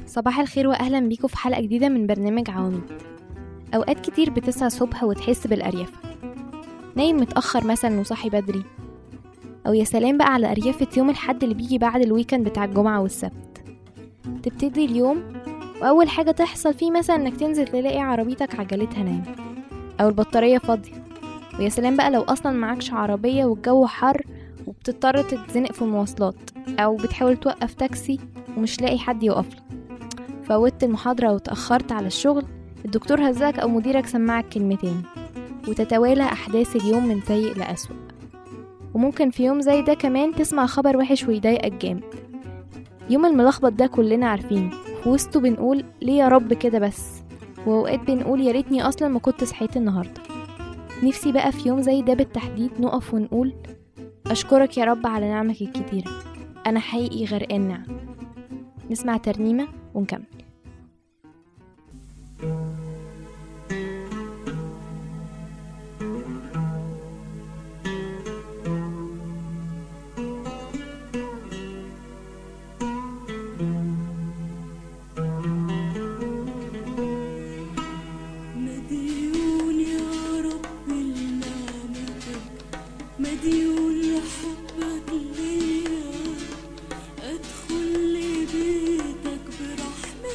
صباح الخير واهلا بيكم في حلقه جديده من برنامج عواميد اوقات كتير بتصحى الصبح وتحس بالاريافه نايم متاخر مثلا وصاحي بدري او يا سلام بقى على اريافه يوم الحد اللي بيجي بعد الويكند بتاع الجمعه والسبت تبتدي اليوم واول حاجه تحصل فيه مثلا انك تنزل تلاقي عربيتك عجلتها نايمه او البطاريه فاضيه ويا سلام بقى لو اصلا معكش عربيه والجو حر وبتضطر تتزنق في المواصلات او بتحاول توقف تاكسي ومش لاقي حد يقفلك فوتت المحاضرة وتأخرت على الشغل الدكتور هزاك أو مديرك سمعك كلمتين وتتوالى أحداث اليوم من سيء لأسوأ وممكن في يوم زي ده كمان تسمع خبر وحش ويضايقك جامد يوم الملخبط ده كلنا عارفينه في وسطه بنقول ليه يا رب كده بس وأوقات بنقول يا ريتني أصلا ما كنت صحيت النهاردة نفسي بقى في يوم زي ده بالتحديد نقف ونقول أشكرك يا رب على نعمك الكتيرة أنا حقيقي غرقان نعم نسمع ترنيمة ونكمل مديون يا رب لنعمتك مديون لحبك ليا ادخل لبيتك برحمتك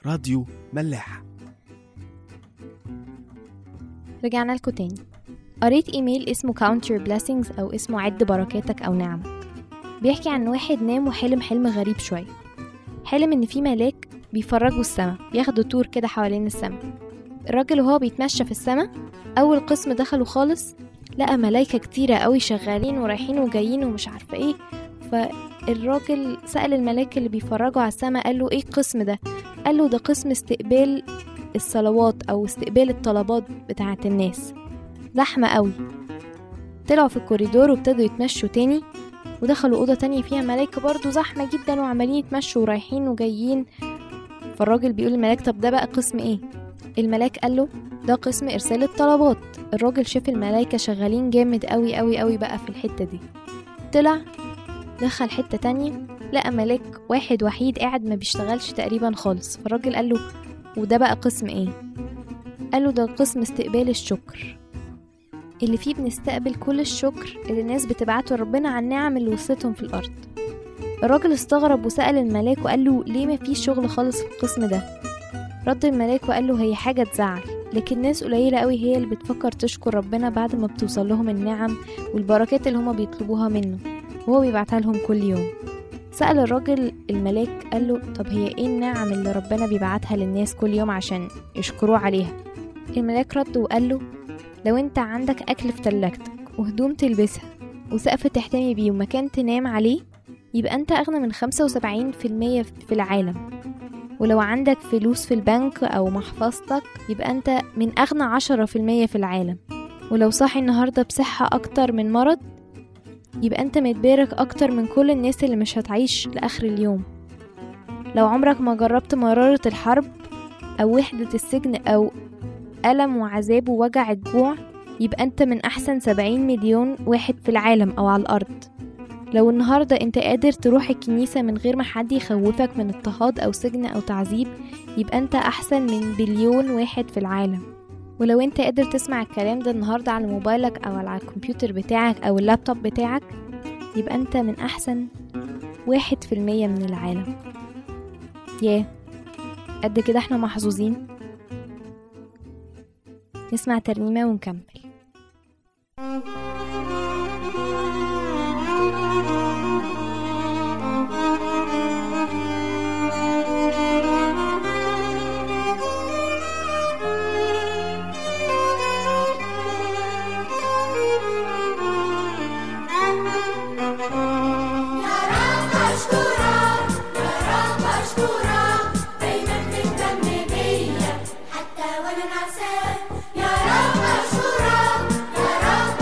راديو ملاح رجعنا لكم تاني قريت ايميل اسمه Count Your Blessings او اسمه عد بركاتك او نعمك بيحكي عن واحد نام وحلم حلم غريب شوية حلم ان في ملاك بيفرجوا السما بياخدوا تور كده حوالين السما الراجل وهو بيتمشى في السما اول قسم دخلوا خالص لقى ملايكة كتيرة قوي شغالين ورايحين وجايين ومش عارفة ايه فالراجل سأل الملاك اللي بيفرجوا على السما قال له ايه القسم ده قال له ده قسم استقبال الصلوات او استقبال الطلبات بتاعة الناس زحمة قوي طلعوا في الكوريدور وابتدوا يتمشوا تاني ودخلوا أوضة تانية فيها ملايكة برضو زحمة جدا وعمالين يتمشوا ورايحين وجايين فالراجل بيقول الملاك طب ده بقى قسم ايه الملاك قال له ده قسم إرسال الطلبات الراجل شاف الملايكة شغالين جامد قوي قوي قوي بقى في الحتة دي طلع دخل حتة تانية لقى ملاك واحد وحيد قاعد ما بيشتغلش تقريبا خالص فالراجل قال له وده بقى قسم ايه قال له ده قسم استقبال الشكر اللي فيه بنستقبل كل الشكر اللي الناس بتبعته لربنا على النعم اللي وصلتهم في الأرض الراجل استغرب وسأل الملاك وقال له ليه ما فيش شغل خالص في القسم ده رد الملاك وقال له هي حاجة تزعل لكن ناس قليلة قوي هي اللي بتفكر تشكر ربنا بعد ما بتوصل لهم النعم والبركات اللي هما بيطلبوها منه وهو بيبعتها لهم كل يوم سأل الراجل الملاك قال له طب هي ايه النعم اللي ربنا بيبعتها للناس كل يوم عشان يشكروه عليها الملاك رد وقال له لو انت عندك اكل في تلاجتك وهدوم تلبسها وسقف تحتمي بيه ومكان تنام عليه يبقى انت اغنى من 75% في العالم ولو عندك فلوس في البنك او محفظتك يبقى انت من اغنى عشرة في المية في العالم ولو صاحي النهاردة بصحة اكتر من مرض يبقى انت متبارك اكتر من كل الناس اللي مش هتعيش لاخر اليوم لو عمرك ما جربت مرارة الحرب او وحدة السجن او ألم وعذاب ووجع الجوع يبقى انت من احسن سبعين مليون واحد في العالم او على الارض لو النهاردة انت قادر تروح الكنيسة من غير ما حد يخوفك من اضطهاد او سجن او تعذيب يبقى انت احسن من بليون واحد في العالم ولو انت قادر تسمع الكلام ده النهاردة على موبايلك او على الكمبيوتر بتاعك او اللابتوب بتاعك يبقى انت من احسن واحد في المية من العالم ياه قد كده احنا محظوظين نسمع ترنيمة ونكمل يا رب اشكرك يا رب اشكرك دايما بتهتم بيا حتى وانا نعسان يا رب اشكرك يا رب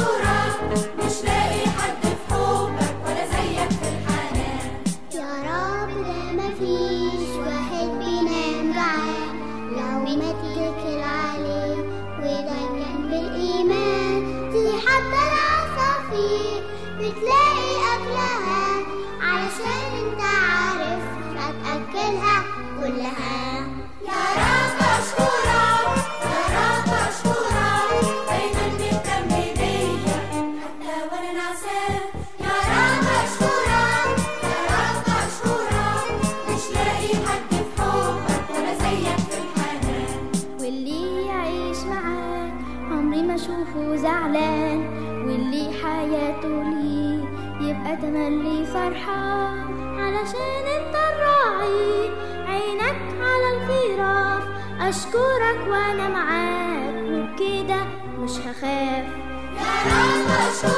اشكرك مش لاقي حد في حبك ولا زيك في الحنان يا رب ده مفيش واحد بينام جعان لو ما تتكل عليه ودايما بالإيمان دي حتى العصافير بتلاقي أكلها علشان انت عارف هتأكلها كلها يا رب اشكرك يا رب اشكرك دايما بتهتم بيا حتى وانا نعسان يا رب اشكرك يا رب اشكرك مش لاقي حد في حبك ولا زيك في الحنان واللي يعيش معاك عمري ما اشوفه زعلان واللي حياته ليه يبقى تملي فرحان علشان انت الراعي عينك على الخراف اشكرك وانا معاك وبكده مش هخاف يا رب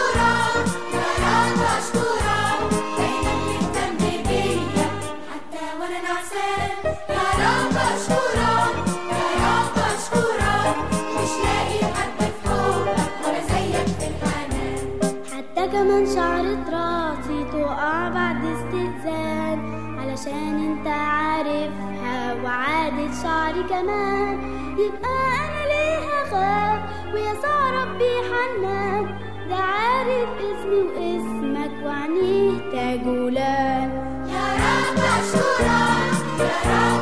اشكرك يا رب اشكرك دايما بتهتم بيا حتى وانا نعسان يا رب اشكرك يا رب اشكرك مش لاقي حد في حبك ولا زيك في الحنان حتى كمان شعرة راسي تقع بعد استئذان علشان انت عارفها وعادة شعري كمان يبقى انا ليه هخاف ويا ربي حنان ده عارف اسمي واسمك وعنيه تاجولان يا رب اشكرك يا رب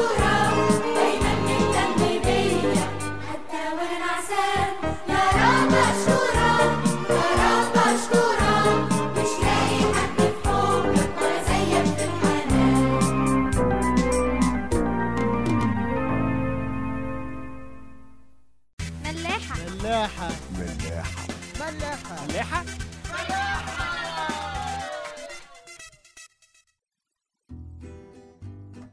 اشكرك دايما بتهتم بيا حتى وانا نعسان يا رب اشكرك يا رب اشكرك مش لاقي حد في حبك ولا زيك في الحنان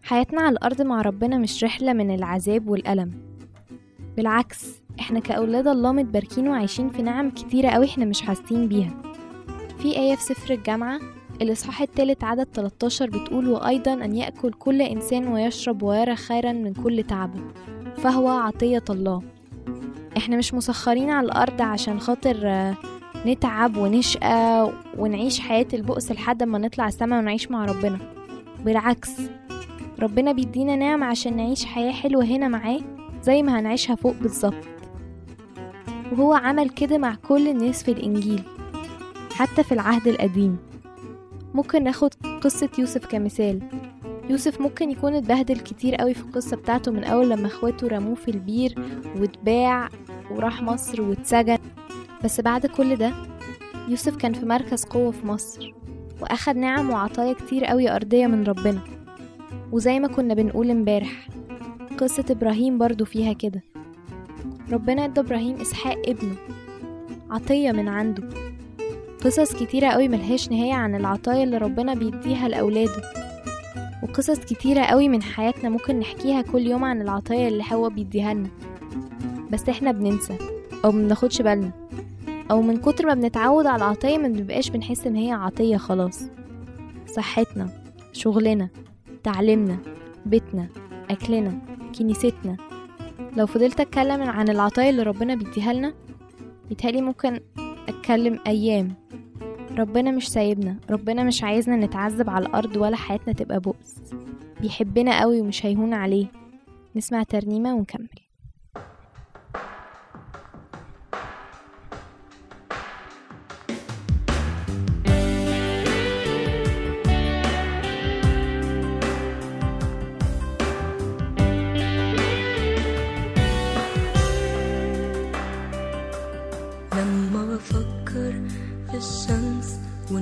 حياتنا على الأرض مع ربنا مش رحلة من العذاب والألم بالعكس احنا كأولاد الله متباركين وعايشين في نعم كتيرة قوي احنا مش حاسين بيها في آية في سفر الجامعة الإصحاح التالت عدد 13 بتقول وأيضا أن يأكل كل إنسان ويشرب ويرى خيرا من كل تعبه فهو عطية الله احنا مش مسخرين على الأرض عشان خاطر آه، نتعب ونشقى ونعيش حياة البؤس لحد ما نطلع السما ونعيش مع ربنا بالعكس ربنا بيدينا نعم عشان نعيش حياة حلوة هنا معاه زي ما هنعيشها فوق بالظبط وهو عمل كده مع كل الناس في الإنجيل حتى في العهد القديم ممكن ناخد قصة يوسف كمثال يوسف ممكن يكون اتبهدل كتير قوي في القصة بتاعته من أول لما اخواته رموه في البير واتباع وراح مصر واتسجن بس بعد كل ده يوسف كان في مركز قوة في مصر وأخد نعم وعطايا كتير قوي أرضية من ربنا وزي ما كنا بنقول امبارح قصة إبراهيم برضو فيها كده ربنا ادى إبراهيم إسحاق ابنه عطية من عنده قصص كتيرة قوي ملهاش نهاية عن العطايا اللي ربنا بيديها لأولاده وقصص كتيرة قوي من حياتنا ممكن نحكيها كل يوم عن العطايا اللي هو بيديها لنا بس احنا بننسى أو مناخدش بالنا أو من كتر ما بنتعود على العطية ما بنبقاش بنحس إن هي عطية خلاص صحتنا شغلنا تعليمنا بيتنا أكلنا كنيستنا لو فضلت أتكلم عن العطايا اللي ربنا بيديها لنا يتهيألي ممكن أتكلم أيام ربنا مش سايبنا ربنا مش عايزنا نتعذب على الأرض ولا حياتنا تبقى بؤس بيحبنا قوي ومش هيهون عليه نسمع ترنيمة ونكمل لما بفكر في الشمس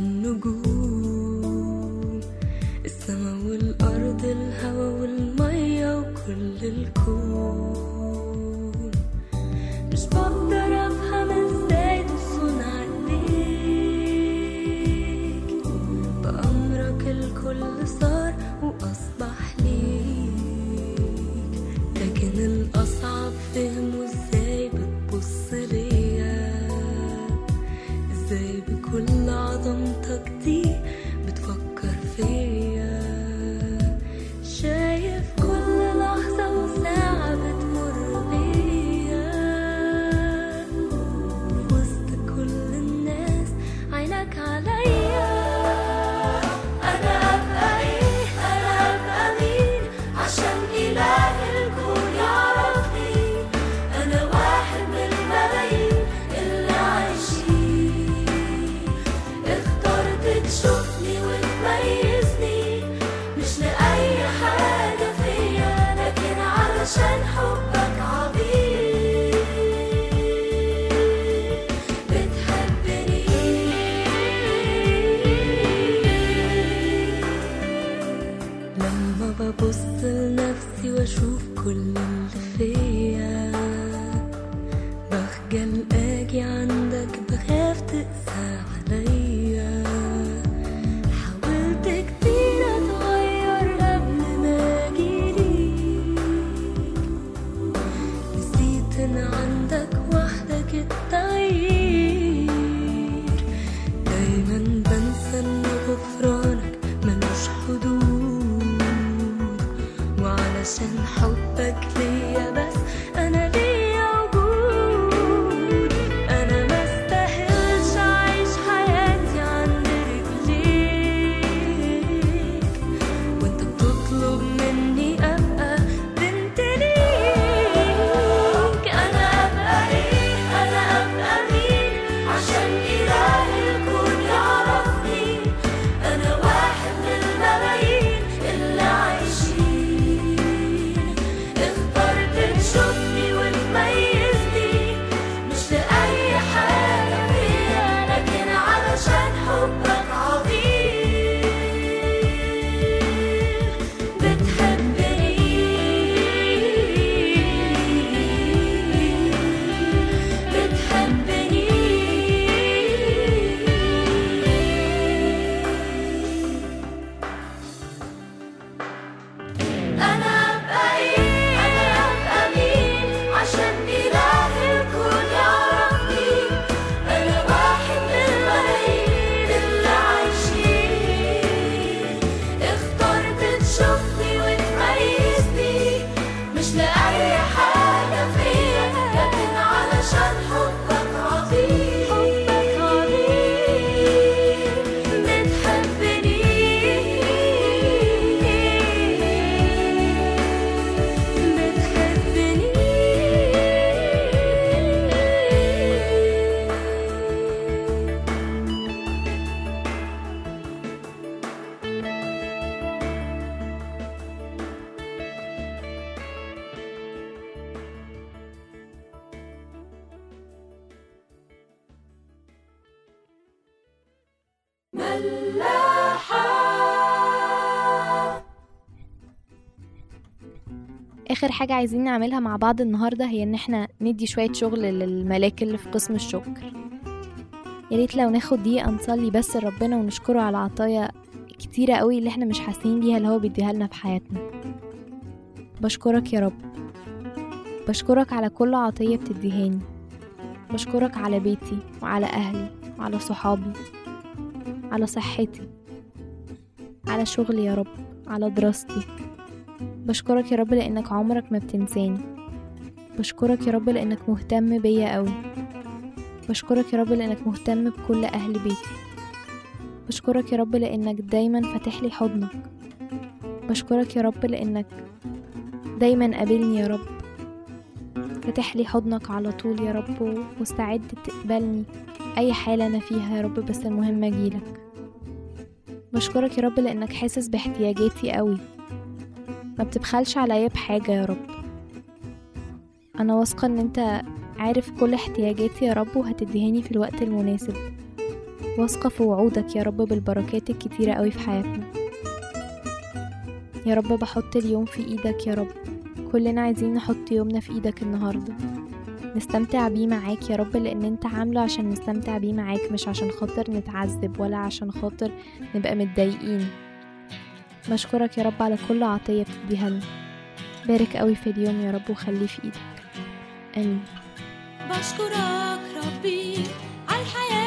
والنجوم السما والأرض الهوا والمية وكل الكون مش بقدر أفهم ازاي تصون عليك بأمرك الكل صار وأصبح ليك لكن الأصعب فهمه ازاي بتبص ليا ازاي بكل عظمتك دي بتفكر فيا شايف كل لحظة وساعة بتمر بيا في وسط كل الناس عينك عليا أنا أبقى إيه أنا أبقى مين عشان إله الكون يعرفني أنا واحد من الملايين اللي عايشين اخترت تشوفني وتميزني مش لأي حاجة فيا لكن علشان حبك عظيم بتحبني لما ببص لنفسي واشوف كل اللي فيا بخجل اجي عندك بخاف تقسى عليا حاولت كتير اتغير قبل ما اجيليك نسيت ان عندك وحدك التغيير دايما بنسى ان غفرانك ملوش حدود وعلشان حبك ليا بس انا ليا وجود انا ما استاهلش اعيش حياتي عند رجليك وانت بتطلب مني ابقى بنت ليك انا ابقى ايه انا ابقى مين عشان اله الكون يعرفني انا واحد من الملايين اللي عايشين اخر حاجة عايزين نعملها مع بعض النهاردة هي ان احنا ندي شوية شغل للملاك اللي في قسم الشكر يا ريت لو ناخد دقيقة نصلي بس لربنا ونشكره على عطايا كتيرة قوي اللي احنا مش حاسين بيها اللي هو بيديها لنا في حياتنا بشكرك يا رب بشكرك على كل عطية بتديهاني بشكرك على بيتي وعلى أهلي وعلى صحابي على صحتي على شغلي يا رب على دراستي بشكرك يا رب لأنك عمرك ما بتنساني بشكرك يا رب لأنك مهتم بيا قوي بشكرك يا رب لأنك مهتم بكل أهل بيتي بشكرك يا رب لأنك دايما فاتح لي حضنك بشكرك يا رب لأنك دايما قابلني يا رب فاتح لي حضنك على طول يا رب ومستعد تقبلني أي حالة أنا فيها يا رب بس المهم أجيلك بشكرك يا رب لأنك حاسس باحتياجاتي قوي ما بتبخلش عليا بحاجة يا رب أنا واثقة إن أنت عارف كل احتياجاتي يا رب وهتديهاني في الوقت المناسب واثقة في وعودك يا رب بالبركات الكتيرة قوي في حياتنا يا رب بحط اليوم في ايدك يا رب كلنا عايزين نحط يومنا في ايدك النهاردة نستمتع بيه معاك يا رب لان انت عامله عشان نستمتع بيه معاك مش عشان خاطر نتعذب ولا عشان خاطر نبقى متضايقين بشكرك يا رب على كل عطية بتديها لنا بارك قوي في اليوم يا رب وخليه في ايدك امين بشكرك ربي على الحياة